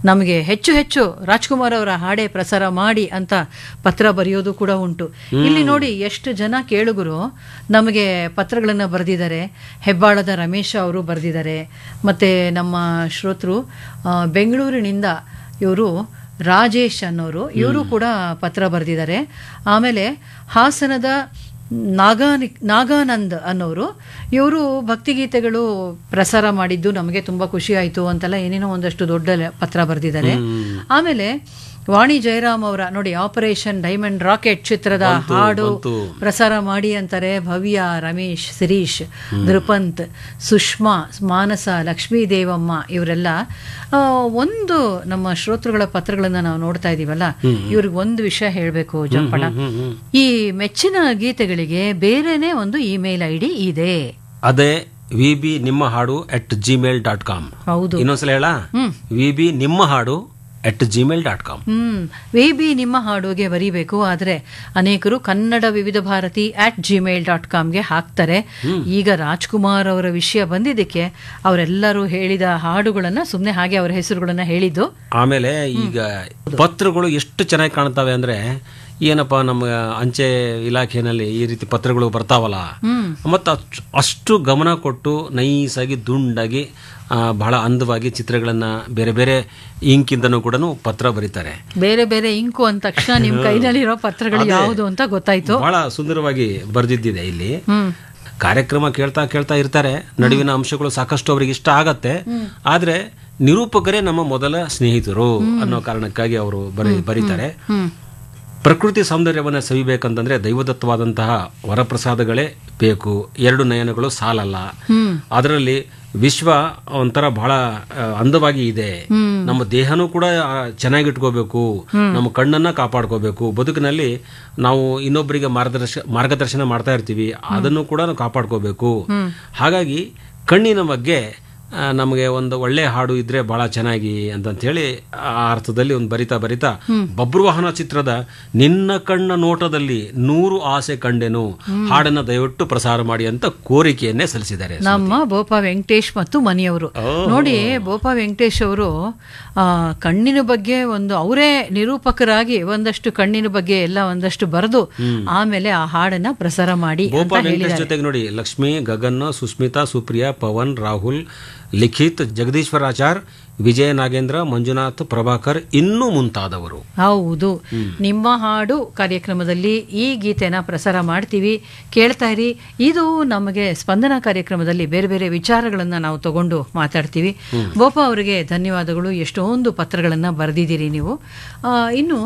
ನಮಗೆ ಹೆಚ್ಚು ಹೆಚ್ಚು ರಾಜ್ಕುಮಾರ್ ಅವರ ಹಾಡೇ ಪ್ರಸಾರ ಮಾಡಿ ಅಂತ ಪತ್ರ ಬರೆಯೋದು ಕೂಡ ಉಂಟು ಇಲ್ಲಿ ನೋಡಿ ಎಷ್ಟು ಜನ ಕೇಳುಗರು ನಮಗೆ ಪತ್ರಗಳನ್ನು ಬರೆದಿದ್ದಾರೆ ಹೆಬ್ಬಾಳದ ರಮೇಶ ಅವರು ಬರೆದಿದ್ದಾರೆ ಮತ್ತೆ ನಮ್ಮ ಶ್ರೋತೃ ಆ, ಬೆಂಗಳೂರಿನಿಂದ ಇವರು ರಾಜೇಶ್ ಅನ್ನೋರು ಇವರು ಕೂಡ ಪತ್ರ ಬರೆದಿದ್ದಾರೆ ಆಮೇಲೆ ಹಾಸನದ ನಾಗಾನಿ ನಾಗಾನಂದ್ ಅನ್ನೋರು ಇವರು ಭಕ್ತಿಗೀತೆಗಳು ಪ್ರಸಾರ ಮಾಡಿದ್ದು ನಮಗೆ ತುಂಬ ಖುಷಿ ಆಯಿತು ಅಂತೆಲ್ಲ ಏನೇನೋ ಒಂದಷ್ಟು ದೊಡ್ಡ ಲೆ- ಪತ್ರ ಬರೆದಿದ್ದಾರೆ ಆಮೇಲೆ ವಾಣಿ ಜಯರಾಮ್ ಅವರ ನೋಡಿ ಆಪರೇಷನ್ ಡೈಮಂಡ್ ರಾಕೆಟ್ ಚಿತ್ರದ ಹಾಡು ಬಂತು. ಪ್ರಸಾರ ಮಾಡಿ ಅಂತಾರೆ ಭವ್ಯ ರಮೇಶ್ ಶಿರೀಶ್ ದೃಪಂತ್ ಸುಷ್ಮಾ ಮಾನಸ ಲಕ್ಷ್ಮೀ ದೇವಮ್ಮ ಇವರೆಲ್ಲ ಆ, ಒಂದು ನಮ್ಮ ಶ್ರೋತೃಗಳ ಪತ್ರಗಳನ್ನ ನಾವು ನೋಡ್ತಾ ಇದೀವಲ್ಲ ಇವ್ರಿಗೆ ಒಂದು ವಿಷಯ ಹೇಳಬೇಕು ಜಂಪಣ ಈ ಮೆಚ್ಚಿನ ಗೀತೆಗಳಿಗೆ ಬೇರೆನೆ ಒಂದು ಇಮೇಲ್ ಐ ಡಿ ಇದೆ ಅದೇ ವಿ ಬಿ ನಿಮ್ಮ ಹಾಡು ಅಟ್ ಜಿಮೇಲ್ ಡಾಟ್ ಕಾಮ್ ಹೌದು ಇನ್ನೊಂದ್ಸಲ ಹೇಳ ವಿ ಬಿ ನಿಮ್ಮ ಹಾಡು at Gmail dot com hmm V B ನಿಮ್ಮ ಹಾಡುಗೆ ಬರೀಬೇಕು ಆದ್ರೆ ಅನೇಕರು Kannada Vividh Bharati at Gmail dot ಕಾಮ್ಗೆ ಹಾಕ್ತಾರೆ ಈಗ ರಾಜ್ಕುಮಾರ್ ಅವರ ವಿಷಯ ಬಂದಿದ್ದಕ್ಕೆ ಅವರೆಲ್ಲರೂ ಹೇಳಿದ ಹಾಡುಗಳನ್ನ ಸುಮ್ಮನೆ ಹಾಗೆ ಅವರ ಹೆಸರುಗಳನ್ನ ಹೇಳಿದ್ದು ಆಮೇಲೆ ಈಗ ಪತ್ರಗಳು ಎಷ್ಟು ಚೆನ್ನಾಗಿ ಕಾಣ್ತವೆ ಅಂದ್ರೆ ಏನಪ್ಪ ನಮ್ಮ ಅಂಚೆ ಇಲಾಖೆಯಲ್ಲಿ ಈ ರೀತಿ ಪತ್ರಗಳು ಬರ್ತಾವಲ್ಲ ಮತ್ತು ಅಷ್ಟು- ಅಷ್ಟು ಗಮನ ಕೊಟ್ಟು ನೈಸಾಗಿ ದುಂಡಾಗಿ ಆ, ಬಹಳ ಅಂದವಾಗಿ ಚಿತ್ರಗಳನ್ನ ಬೇರೆ ಬೇರೆ ಇಂಕಿಂದನೂ ಕೂಡ ಪತ್ರ ಬರೀತಾರೆ ಬೇರೆ ಬೇರೆ ಇಂಕು ಅಂದ ತಕ್ಷಣ ನಿಮ್ ಕೈನಲ್ಲಿರೋ ಪತ್ರಗಳು ಯಾವುದು ಅಂತ ಗೊತ್ತಾಯ್ತು ಬಹಳ ಸುಂದರವಾಗಿ ಬರೆದಿದ್ದಿದೆ ಇಲ್ಲಿ ಹ್ಮ್ ಕಾರ್ಯಕ್ರಮ ಕೇಳ್ತಾ ಕೇಳ್ತಾ ಇರ್ತಾರೆ ನಡುವಿನ ಅಂಶಗಳು ಸಾಕಷ್ಟು ಅವರಿಗೆ ಇಷ್ಟ ಆಗತ್ತೆ ಆದ್ರೆ ನಿರೂಪಕರೇ ನಮ್ಮ ಮೊದಲ ಸ್ನೇಹಿತರು ಅನ್ನೋ ಕಾರಣಕ್ಕಾಗಿ ಅವರು ಬರೀ ಬರೀತಾರೆ ಹ್ಮ್ ಪ್ರಕೃತಿ ಸೌಂದರ್ಯವನ್ನು ಸವಿಬೇಕಂತಂದ್ರೆ ದೈವದತ್ತವಾದಂತಹ ವರಪ್ರಸಾದಗಳೇ ಬೇಕು ಎರಡು ನಯನಗಳು ಸಾಲಲ್ಲ ಅದರಲ್ಲಿ ವಿಶ್ವ ಒಂಥರ ಬಹಳ ಆ, ಅಂದವಾಗಿ ಇದೆ ನಮ್ಮ ದೇಹನೂ ಕೂಡ ಆ, ಚೆನ್ನಾಗಿಟ್ಕೋಬೇಕು ನಮ್ಮ ಕಣ್ಣನ್ನ ಕಾಪಾಡ್ಕೋಬೇಕು ಬದುಕಿನಲ್ಲಿ ನಾವು ಇನ್ನೊಬ್ಬರಿಗೆ ಮಾರ್ಗದರ್ಶ ಮಾರ್ಗದರ್ಶನ ಮಾಡ್ತಾ ಇರ್ತೀವಿ ಅದನ್ನು ಕೂಡ ನಾವು ಕಾಪಾಡ್ಕೋಬೇಕು ಹಾಗಾಗಿ ಕಣ್ಣಿನ ಬಗ್ಗೆ ಆ, ನಮಗೆ ಒಂದು ಒಳ್ಳೆ ಹಾಡು ಇದ್ರೆ ಬಹಳ ಚೆನ್ನಾಗಿ ಅಂತಂತ ಹೇಳಿ ಆ ಅರ್ಥದಲ್ಲಿ ಒಂದು ಬರಿತಾ ಬರಿತಾ ಬಬ್ರುವಾಹನ ಚಿತ್ರದ ನಿನ್ನ ಕಣ್ಣ ನೋಟದಲ್ಲಿ ನೂರು ಆಸೆ ಕಂಡೆನು ಹಾಡನ್ನ ದಯವಿಟ್ಟು ಪ್ರಸಾರ ಮಾಡಿ ಅಂತ ಕೋರಿಕೆಯನ್ನೇ ಸಲ್ಲಿಸಿದ್ದಾರೆ ನಮ್ಮ ಬೋಪ ವೆಂಕಟೇಶ್ ಮತ್ತು ಮನಿಯವರು ನೋಡಿ ಬೋಪ ವೆಂಕಟೇಶ್ ಅವರು ಆ, ಕಣ್ಣಿನ ಬಗ್ಗೆ ಒಂದು ಅವರೇ ನಿರೂಪಕರಾಗಿ ಒಂದಷ್ಟು ಕಣ್ಣಿನ ಬಗ್ಗೆ ಎಲ್ಲ ಒಂದಷ್ಟು ಬರೆದು ಆಮೇಲೆ ಆ ಹಾಡನ್ನ ಪ್ರಸಾರ ಮಾಡಿ ಗೋಪ ಅಂತ ವೆಂಕಟೇಶ್ ಹೇಳಿದ್ದಾರೆ ಜೊತೆಗೆ ನೋಡಿ ಲಕ್ಷ್ಮಿ ಗಗನ್ ಸುಸ್ಮಿತಾ ಸುಪ್ರಿಯಾ ಪವನ್ ರಾಹುಲ್ ಲಿಖಿತ್ ಜಗದೀಶ್ವರಾಚಾರ್ ವಿಜಯ ನಾಗೇಂದ್ರ ಮಂಜುನಾಥ್ ಪ್ರಭಾಕರ್ ಇನ್ನೂ ಮುಂತಾದವರು ಹೌದು ನಿಮ್ಮ ಹಾಡು ಕಾರ್ಯಕ್ರಮದಲ್ಲಿ ಈ ಗೀತೆನ ಪ್ರಸಾರ ಮಾಡ್ತೀವಿ ಕೇಳ್ತಾ ಇರಿ ಇದು ನಮಗೆ ಸ್ಪಂದನ ಕಾರ್ಯಕ್ರಮದಲ್ಲಿ ಬೇರೆ ಬೇರೆ ವಿಚಾರಗಳನ್ನ ನಾವು ತಗೊಂಡು ಮಾತಾಡ್ತೀವಿ ಬೋಪ ಅವರಿಗೆ ಧನ್ಯವಾದಗಳು ಎಷ್ಟೊಂದು ಪತ್ರಗಳನ್ನ ಬರೆದಿದ್ದೀರಿ ನೀವು ಆ, ಇನ್ನು